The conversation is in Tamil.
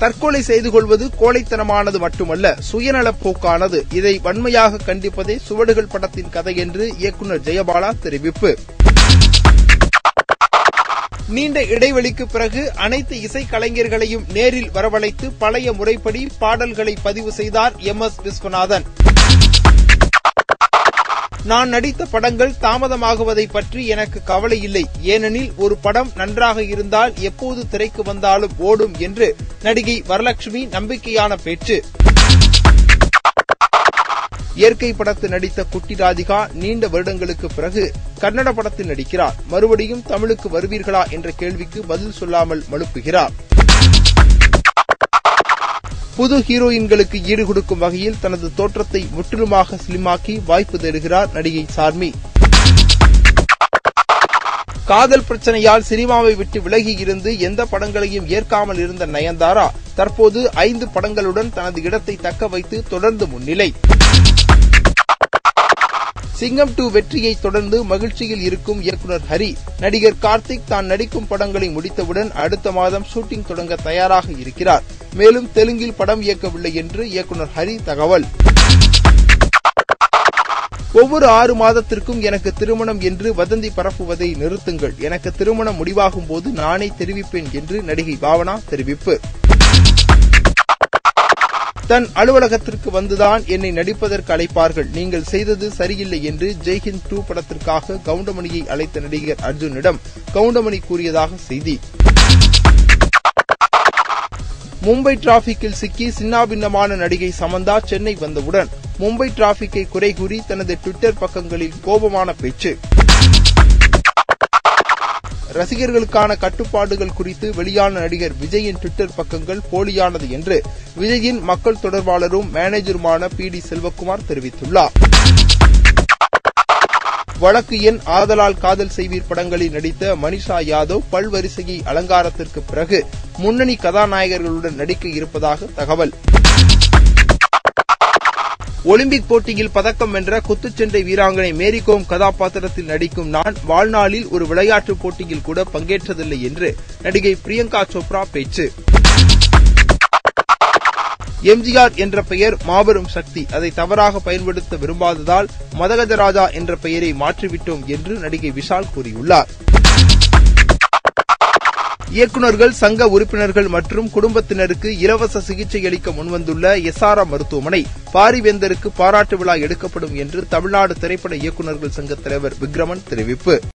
தற்கொலை செய்து கொள்வது கோழைத்தனமானது மட்டுமல்ல சுயநலப் போக்கானது இதை வன்மையாக கண்டிப்பதே சுவடுகள் படத்தின் கதை என்று இயக்குநர் ஜெயபாலா தெரிவிப்பு நீண்ட இடைவெளிக்கு பிறகு அனைத்து இசைக்கலைஞர்களையும் நேரில் வரவழைத்து பழைய முறைப்படி பாடல்களை பதிவு செய்தார் எம் எஸ் விஸ்வநாதன் நான் நடித்த படங்கள் தாமதமாகுவதை பற்றி எனக்கு கவலை இல்லை ஏனெனில் ஒரு படம் நன்றாக இருந்தால் எப்போது திரைக்கு வந்தாலும் ஓடும் என்று நடிகை வரலட்சுமி நம்பிக்கையான பேச்சு இயற்கை படத்தில் நடித்த குட்டி ராதிகா நீண்ட வருடங்களுக்கு பிறகு கன்னட படத்தில் நடிக்கிறார் மறுபடியும் தமிழுக்கு வருவீர்களா என்ற கேள்விக்கு பதில் சொல்லாமல் மழுப்புகிறார் புது ஹீரோயின்களுக்கு ஈடு கொடுக்கும் வகையில் தனது தோற்றத்தை முற்றிலுமாக ஸ்லிமாக்கி வாய்ப்பு தேடுகிறார் நடிகை சார்மி காதல் பிரச்சனையால் சினிமாவை விட்டு விலகி இருந்து எந்த படங்களையும் ஏற்காமல் இருந்த நயன்தாரா தற்போது ஐந்து படங்களுடன் தனது இடத்தை தக்க வைத்து தொடர்ந்து முன்னிலை சிங்கம் டூ வெற்றியை தொடர்ந்து மகிழ்ச்சியில் இருக்கும் இயக்குநர் ஹரி நடிகர் கார்த்திக் தான் நடிக்கும் படங்களை முடித்தவுடன் அடுத்த மாதம் ஷூட்டிங் தொடங்க தயாராக இருக்கிறார் மேலும் தெலுங்கில் படம் இயக்கவில்லை என்று இயக்குநர் ஹரி தகவல் ஒவ்வொரு ஆறு மாதத்திற்கும் எனக்கு திருமணம் என்று வதந்தி பரப்புவதை நிறுத்துங்கள் எனக்கு திருமணம் முடிவாகும் போது நானே தெரிவிப்பேன் என்று நடிகை பாவனா தெரிவிப்பு தன் அலுவலகத்திற்கு வந்துதான் என்னை நடிப்பதற்கு அழைப்பார்கள் நீங்கள் செய்தது சரியில்லை என்று ஜெய்ஹிந்த் டூ படத்திற்காக கவுண்டமணியை அழைத்த நடிகர் அர்ஜுனிடம் கவுண்டமணி கூறியதாக செய்தி மும்பை டிராபிக்கில் சிக்கி சின்னாபின்னமான நடிகை சமந்தா சென்னை வந்தவுடன் மும்பை டிராபிக்கை குறை கூறி தனது டுவிட்டர் பக்கங்களில் கோபமான பேச்சு ரசிகர்களுக்கான கட்டுப்பாடுகள் குறித்து வெளியான நடிகர் விஜயின் டுவிட்டர் பக்கங்கள் போலியானது என்று விஜயின் மக்கள் தொடர்பாளரும் மேனேஜருமான பி டி செல்வகுமார் தெரிவித்துள்ளார் வழக்கு எண் ஆதலால் காதல் செய்வீர் படங்களில் நடித்த மனிஷா யாதவ் பல்வரிசையை அலங்காரத்திற்கு பிறகு முன்னணி கதாநாயகர்களுடன் நடிக்க இருப்பதாக தகவல் ஒலிம்பிக் போட்டியில் பதக்கம் வென்ற குத்துச்சண்டை வீராங்கனை மேரிகோம் கதாபாத்திரத்தில் நடிக்கும் நான் வாழ்நாளில் ஒரு விளையாட்டுப் போட்டியில் கூட பங்கேற்றதில்லை என்று நடிகை பிரியங்கா சோப்ரா பேச்சு எம்ஜிஆர் என்ற பெயர் மாபெரும் சக்தி அதை தவறாக பயன்படுத்த விரும்பாததால் மதகஜராஜா என்ற பெயரை மாற்றிவிட்டோம் என்று நடிகை விஷால் கூறியுள்ளார் இயக்குநர்கள் சங்க உறுப்பினர்கள் மற்றும் குடும்பத்தினருக்கு இலவச சிகிச்சை அளிக்க முன்வந்துள்ள எஸ்ஆர்ஆ மருத்துவமனை பாரிவேந்தருக்கு பாராட்டு விழா எடுக்கப்படும் என்று தமிழ்நாடு திரைப்பட இயக்குநர்கள் சங்க தலைவர் விக்ரமன் தெரிவிப்பு